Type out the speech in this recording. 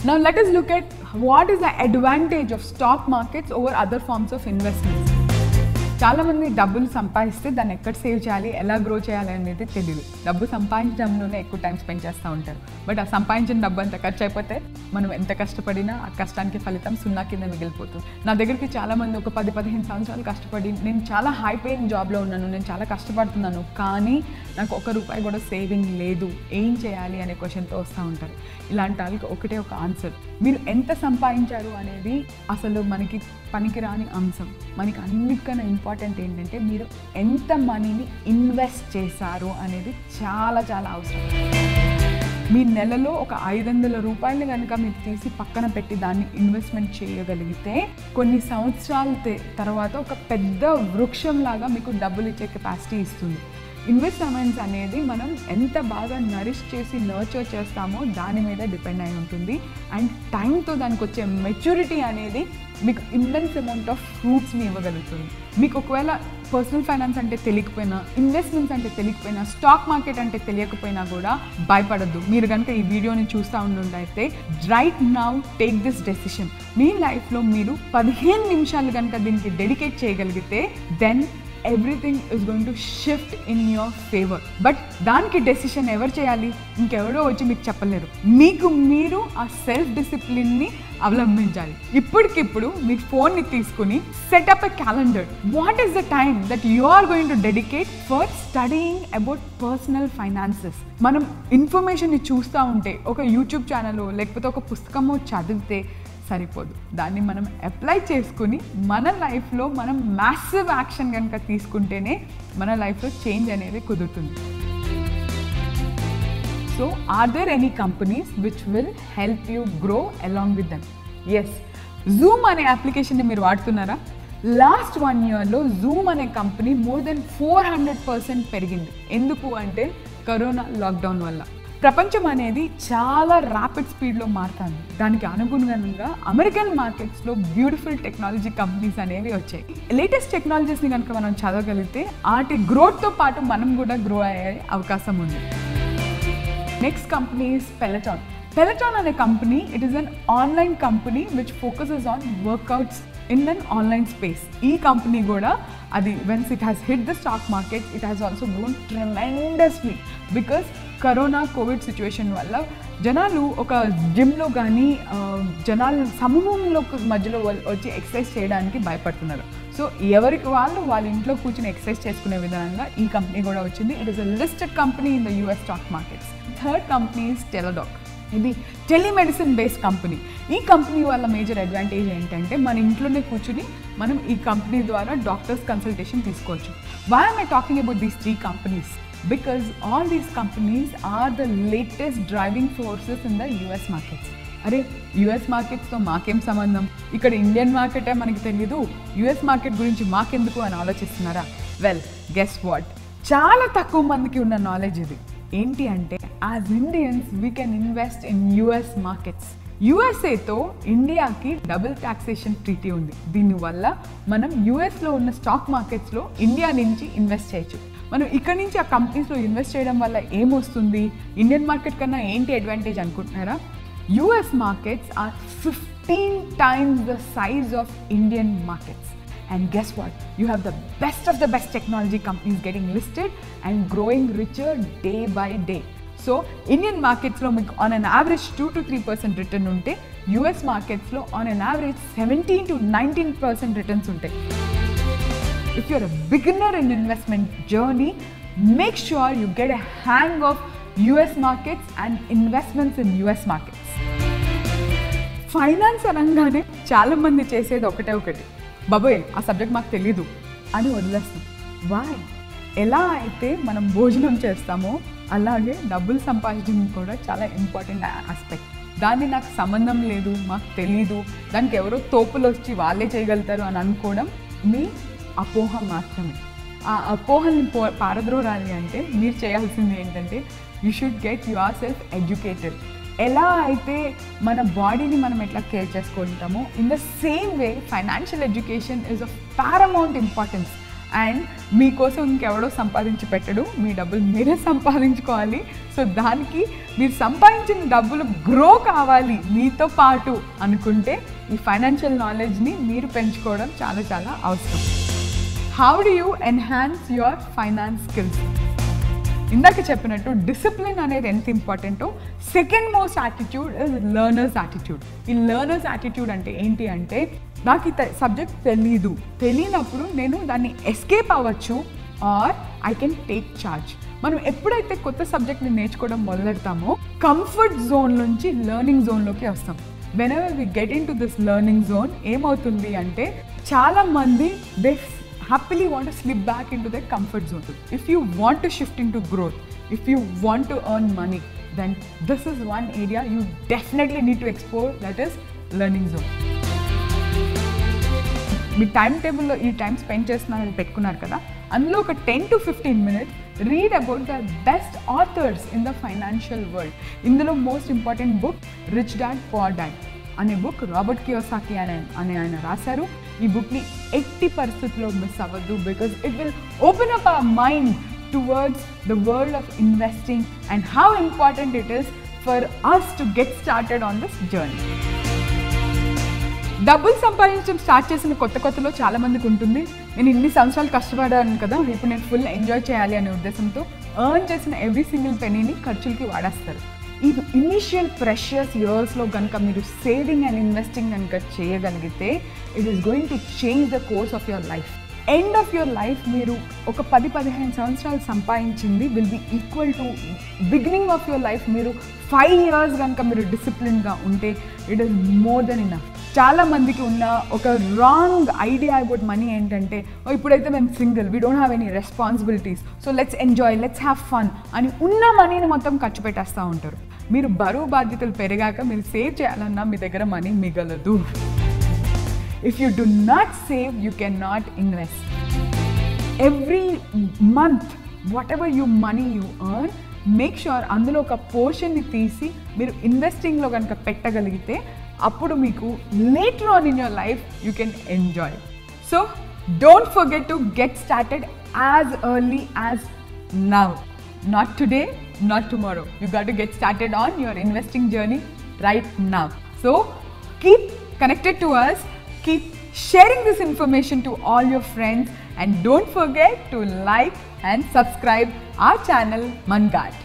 Now let us look at what is the advantage of stock markets over other forms of investments. చాలా మంది డబ్బులు సంపాదిస్తే దాన్ని ఎక్కడ సేవ్ చేయాలి ఎలా గ్రో చేయాలి అనేది తెలియదు డబ్బు సంపాదించడంలోనే ఎక్కువ టైం స్పెండ్ చేస్తూ ఉంటారు బట్ ఆ సంపాదించిన డబ్బు అంతా ఖర్చు అయిపోతే మనం ఎంత కష్టపడినా ఆ కష్టానికి ఫలితం సున్నా కింద మిగిలిపోతుంది నా దగ్గరికి చాలా మంది ఒక పది పదిహేను సంవత్సరాలు కష్టపడి నేను చాలా హై పేయింగ్ జాబ్లో ఉన్నాను నేను చాలా కష్టపడుతున్నాను కానీ నాకు ఒక రూపాయి కూడా సేవింగ్ లేదు ఏం చేయాలి అనే క్వశ్చన్తో వస్తూ ఉంటారు ఇలాంటి వాళ్ళకి ఒకటే ఒక ఆన్సర్ మీరు ఎంత సంపాదించారు అనేది అసలు మనకి పనికిరాని అంశం మనకి అన్నిటికన్నా ఇంపార్టెంట్ ఏంటంటే మీరు ఎంత మనీని ఇన్వెస్ట్ చేశారు అనేది చాలా చాలా అవసరం మీ నెలలో ఒక ఐదు వందల రూపాయలు కనుక మీరు తీసి పక్కన పెట్టి దాన్ని ఇన్వెస్ట్మెంట్ చేయగలిగితే కొన్ని సంవత్సరాల తే- తర్వాత ఒక పెద్ద వృక్షంలాగా మీకు డబ్బులు ఇచ్చే కెపాసిటీ ఇస్తుంది ఇన్వెస్ట్మెంట్స్ అనేది మనం ఎంత బాగా నరిష్ చేసి నర్చర్ చేస్తామో దాని మీద డిపెండ్ అయి ఉంటుంది అండ్ టైంతో దానికి వచ్చే మెచ్యూరిటీ అనేది మీకు ఇమ్మెన్స్ అమౌంట్ ఆఫ్ ఫ్రూట్స్ని ఇవ్వగలుగుతుంది మీకు ఒకవేళ పర్సనల్ ఫైనాన్స్ అంటే తెలియకపోయినా ఇన్వెస్ట్మెంట్స్ అంటే తెలియకపోయినా స్టాక్ మార్కెట్ అంటే తెలియకపోయినా కూడా భయపడద్దు మీరు కనుక ఈ వీడియోని చూస్తూ ఉండుండైతే right now take this decision మీ లైఫ్లో మీరు పదిహేను నిమిషాలు కనుక దీనికి డెడికేట్ చేయగలిగితే then everything is going to shift in your favour but దానికి డెసిషన్ ఎవరు చేయాలి ఇంకెవరో వచ్చి మీకు చెప్పలేరు మీకు మీరు ఆ సెల్ఫ్ డిసిప్లిన్ని అవలంబించాలి ఇప్పటికిప్పుడు మీ ఫోన్ని తీసుకుని set up a calendar what is the time that you are going to dedicate for studying about personal finances మనం ఇన్ఫర్మేషన్ని చూస్తూ ఉంటే ఒక యూట్యూబ్ ఛానల్ లేకపోతే ఒక పుస్తకమో చదివితే సరిపోదు దాన్ని మనం అప్లై చేసుకుని మన లైఫ్లో మనం మ్యాసివ్ యాక్షన్ కనుక తీసుకుంటేనే మన లైఫ్లో చేంజ్ అనేది కుదురుతుంది so are there any companies which will help you grow along with them yes Zoom అనే అప్లికేషన్ని మీరు వాడుతున్నారా లాస్ట్ వన్ ఇయర్లో జూమ్ అనే company more than four hundred percent పెరిగింది ఎందుకు అంటే కరోనా లాక్డౌన్ వల్ల ప్రపంచం అనేది చాలా ర్యాపిడ్ స్పీడ్లో మారుతుంది దానికి అనుగుణంగా అమెరికన్ మార్కెట్స్లో బ్యూటిఫుల్ టెక్నాలజీ కంపెనీస్ అనేవి వచ్చాయి లేటెస్ట్ టెక్నాలజీస్ని కనుక మనం చదవగలిగితే వాటి గ్రోత్తో పాటు మనం కూడా గ్రో అయ్యే అవకాశం ఉంది next company is Peloton Peloton అనే company it is an online company which focuses on workouts in an online space ఈ కంపెనీ కూడా అది once it has hit the stock market it has also grown tremendously because corona Covid situation వల్ల జనాలు ఒక జిమ్లో కానీ జనాలు సమూహంలో మధ్యలో వల్- వచ్చి ఎక్సర్సైజ్ చేయడానికి భయపడుతున్నారు సో ఎవరికి వాళ్ళు వాళ్ళ ఇంట్లో కూర్చుని ఎక్సర్సైజ్ చేసుకునే విధంగా ఈ కంపెనీ కూడా వచ్చింది it is a listed company in the US stock markets third company is Teladoc ఇది టెలిమెడిసిన్ బేస్డ్ కంపెనీ ఈ కంపెనీ వల్ల మేజర్ అడ్వాంటేజ్ ఏంటంటే మన ఇంట్లోనే కూర్చుని మనం ఈ కంపెనీ ద్వారా డాక్టర్స్ కన్సల్టేషన్ తీసుకోవచ్చు why am I talking about these three companies because all these companies are the latest driving forces in the US markets అరే యుఎస్ మార్కెట్స్తో మాకేం సంబంధం ఇక్కడ ఇండియన్ మార్కెటే మనకి తెలియదు యుఎస్ మార్కెట్ గురించి మాకెందుకు అని ఆలోచిస్తున్నారా వెల్ గెస్ వాట్ చాలా తక్కువ మందికి ఉన్న నాలెడ్జ్ ఇది ఏంటి అంటే as Indians we can invest in US markets యుఎస్ఏతో ఇండియాకి డబుల్ టాక్సేషన్ ట్రీటీ ఉంది దీనివల్ల మనం యుఎస్లో ఉన్న స్టాక్ మార్కెట్స్లో ఇండియా నుంచి ఇన్వెస్ట్ చేయొచ్చు మనం ఇక్కడ నుంచి ఆ కంపెనీస్లో ఇన్వెస్ట్ చేయడం వల్ల ఏమొస్తుంది ఇండియన్ మార్కెట్ కన్నా ఏంటి అడ్వాంటేజ్ అనుకుంటున్నారా US markets are 15 times the size of Indian markets. And guess what? You have the best of the best technology companies getting listed and growing richer day by day. So Indian మార్కెట్స్లో మీకు on an average two to three percent return ఉంటే US మార్కెట్స్లో on an average seventeen to nineteen percent returns ఉంటాయి if you're a beginner in investment journey, make sure you get a hang of US markets and investments in US markets. Finance అనగానే చాలా మంది చేసేది ఒకటే ఒకటి బాబోయ్ ఆ సబ్జెక్ట్ మాకు తెలీదు అని వదిలేస్తాం వాయ్ ఎలా అయితే మనం భోజనం చేస్తామో అలాగే డబ్బులు సంపాదించడం కూడా చాలా ఇంపార్టెంట్ ఆస్పెక్ట్ దాన్ని నాకు సంబంధం లేదు మాకు తెలీదు దానికి ఎవరో తోపులు వచ్చి వాళ్ళే చేయగలుగుతారు అని అనుకోవడం మీ అపోహ మాత్రమే ఆ అపోహల్ని పో పారద్రోరాలి అంటే మీరు చేయాల్సింది ఏంటంటే you should get yourself educated ఎలా అయితే మన బాడీని మనం ఎట్లా కేర్ చేసుకుంటామో in the same way financial education is of paramount importance and మీకోసం ఇంకెవడో సంపాదించి పెట్టడు మీ డబ్బులు మీరే సంపాదించుకోవాలి సో దానికి మీరు సంపాదించిన డబ్బులు గ్రో కావాలి మీతో పాటు అనుకుంటే ఈ ఫైనాన్షియల్ నాలెడ్జ్ని మీరు పెంచుకోవడం చాలా చాలా అవసరం how do you enhance your finance skills ఇందాక చెప్పినట్టు డిసిప్లిన్ అనేది ఎంత ఇంపార్టెంటో second most attitude is learners attitude ఈ లర్నర్స్ యాటిట్యూడ్ అంటే ఏంటి అంటే నాకు ఈ సబ్జెక్ట్ తెలీదు తెలియనప్పుడు నేను దాన్ని ఎస్కేప్ అవ్వచ్చు or I can take charge మనం ఎప్పుడైతే కొత్త సబ్జెక్ట్ని నేర్చుకోవడం మొదలెడతామో కంఫర్ట్ జోన్ నుంచి లెర్నింగ్ జోన్లోకి వస్తాం whenever we get into this learning zone ఏమవుతుంది అంటే చాలా మంది they happily want to slip back into their comfort zone. If you want to shift into growth, if you want to earn money, then this is one area you definitely need to explore that is learning zone. మీ time టేబుల్లో ఈ time spend చేస్తున్నారని పెట్టుకున్నారు కదా అందులో ఒక ten to fifteen minutes read about the best authors in the financial world ఇందులో most important book rich dad poor dad అనే బుక్ రాబర్ట్ కియోసాకి అనే అనే ఆయన రాశారు ఈ బుక్ని ఎట్టి పరిస్థితుల్లో మిస్ అవ్వద్దు because it will open up our mind towards the world of investing and how important it is for us to get started on this journey డబ్బులు సంపాదించడం స్టార్ట్ చేసిన కొత్త కొత్తలో చాలా మందికి ఉంటుంది నేను ఇన్ని సంవత్సరాలు కష్టపడాను కదా ఇప్పుడు నేను ఫుల్ ఎంజాయ్ చేయాలి అనే ఉద్దేశంతో ఎర్న్ చేసిన ఎవ్రీ సింగిల్ పెనీని ఖర్చులకి వాడేస్తారు ఈ ఇనిషియల్ ప్రెషియస్ ఇయర్స్లో కనుక మీరు సేవింగ్ అండ్ ఇన్వెస్టింగ్ కనుక చేయగలిగితే it is going to change the course of your life end of your life మీరు ఒక పది పదిహేను సంవత్సరాలు సంపాదించింది will be equal to beginning of your life మీరు ఫైవ్ ఇయర్స్ కనుక మీరు డిసిప్లిన్గా ఉంటే it is more than enough చాలా మందికి ఉన్న ఒక రాంగ్ ఐడియా అబౌట్ మనీ ఏంటంటే "ఓ, ఇప్పుడైతే మేము single we don't have any responsibilities so let's enjoy let's have fun అని ఉన్న మనీని మొత్తం ఖర్చు పెట్టేస్తూ ఉంటారు మీరు బరువు బాధ్యతలు పెరిగాక మీరు సేవ్ చేయాలన్నా మీ దగ్గర మనీ మిగలదు if you do not save you can not invest every month whatever you money you earn make sure అందులో ఒక పోర్షన్ని తీసి మీరు ఇన్వెస్టింగ్లో కనుక పెట్టగలిగితే అప్పుడు మీకు later on in your life you can enjoy so don't forget to get started as early as now not today not tomorrow you got to get started on your investing journey right now so keep connected to us keep sharing this information to all your friends and don't forget to like and subscribe our channel Mangad.